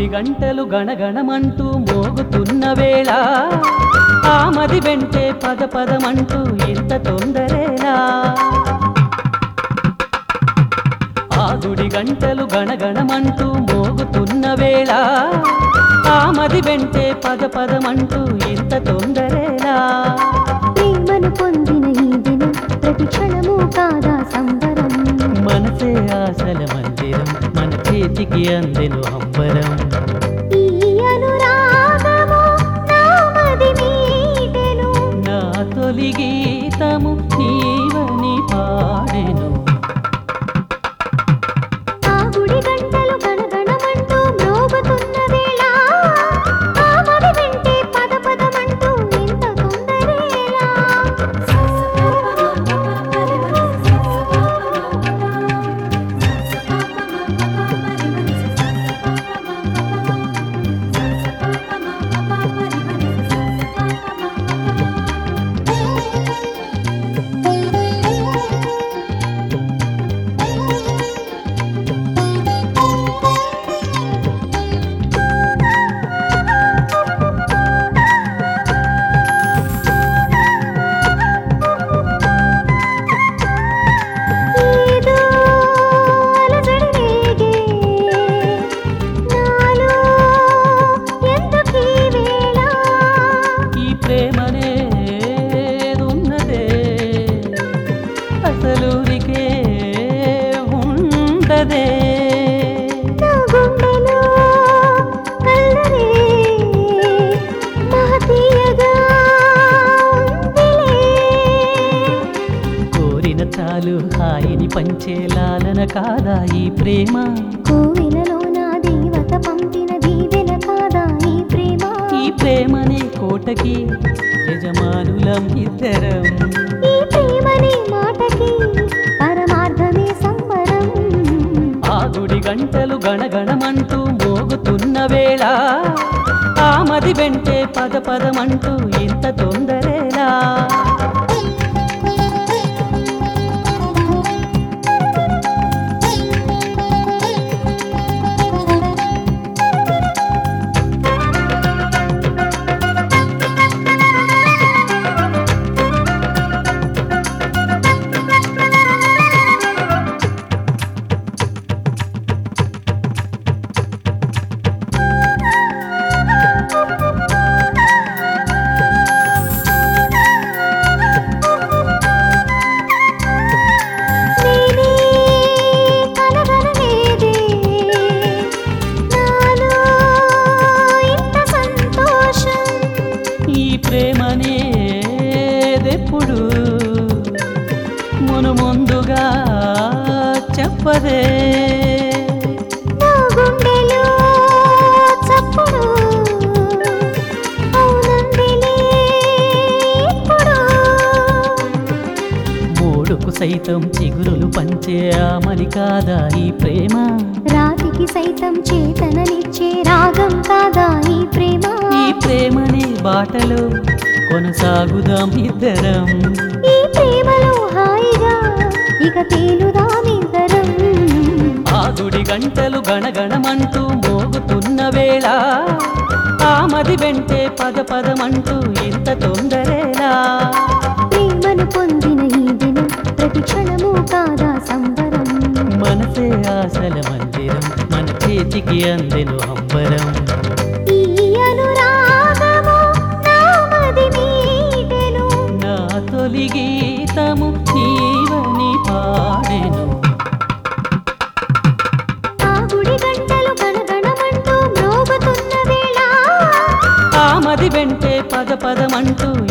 గంటలు గణగణమంటూ మోగుతున్న వేళ ఆమది వెంటే పద పదమంటూ ఇంత తొందరేలా ఆ గుడి గంటలు గణగణమంటూ మోగుతున్న వేళ ఆమది వెంటే పద పదమంటూ ఇంత తొందరేలా ప్రేమను పొందిన ఈ దినం ప్రతి క్షణము కాదా సంబరం మనసే ఆశల మందిరం మన చేతికి అందెను అంబరం ఈ అనురాగము నామది మీటెను నా తొలి గీతము నీవని పాడెను ఆ గుడి గంటలు గణగణమంటూ మ్రోగుతున్న వేళ ఆమది వెంటే పద పదమంటూ ఇంత తొందరేలా ఏదో అలజడి రేగే నాలో ఎందుకీ వేళ ఈ ప్రేమనే ఉన్నదే అసలూరికే ఉండదే నా గుండెలో కల్లరే మహతీయగా ఉందిలే కోరిన చాలు హాయిని పంచేలాలన కాదా ఈ ప్రేమ కోవెలలో నా దేవత పంపిన దీవెన కాదా ఈ ప్రేమ ఈ ప్రేమనే కోటకి యజమానులం ఇద్దరం ఈ ప్రేమని మాటకి పరమార్థమే సంబరం ఆ గుడి గంటలు గణగణమంటూ మోగుతున్న వేళ ఆమది వెంటే పద పదమంటూ ఇంత తొందరేలా నేనే కలగనలేదే నాలో ఇంత సంతోషం ఈ ప్రేమనేదెప్పుడు మును ముందుగా చెప్పదే నా గుండెలో చప్పుడు అవునందిలే ఇప్పుడు మూడుకు సైతం చిగురులు పంచే ఆమని కాదా ఈ ప్రేమ రాతికి సైతం చేతననిచ్చే రాగం కాదా ఈ ప్రేమ ఈ ప్రేమనే బాటలో కొనసాగుదాం ఇద్దరం ఈ ప్రేమలో హాయిగా ఇక తేలుదామిద్దరం ఆ గుడి గంటలు గణగణమంటూ మోగుతున్న వేళ ఆమది వెంటే పద పదమంటూ ఇంత తొందరేలా ప్రేమను పొందిన ఈ దినం ప్రతి క్షణము కాదా సంబరం మనసే ఆశల మందిరం మన చేతికి అందెను అంబరం ఈ అనురాగము నామది మీటెను నా తొలి గీతము నీవని పాడెను ఆ గుడి గంటలు గణగణమంటూ మ్రోగుతున్న వేళ ఆమది వెంటే పద పదమంటూ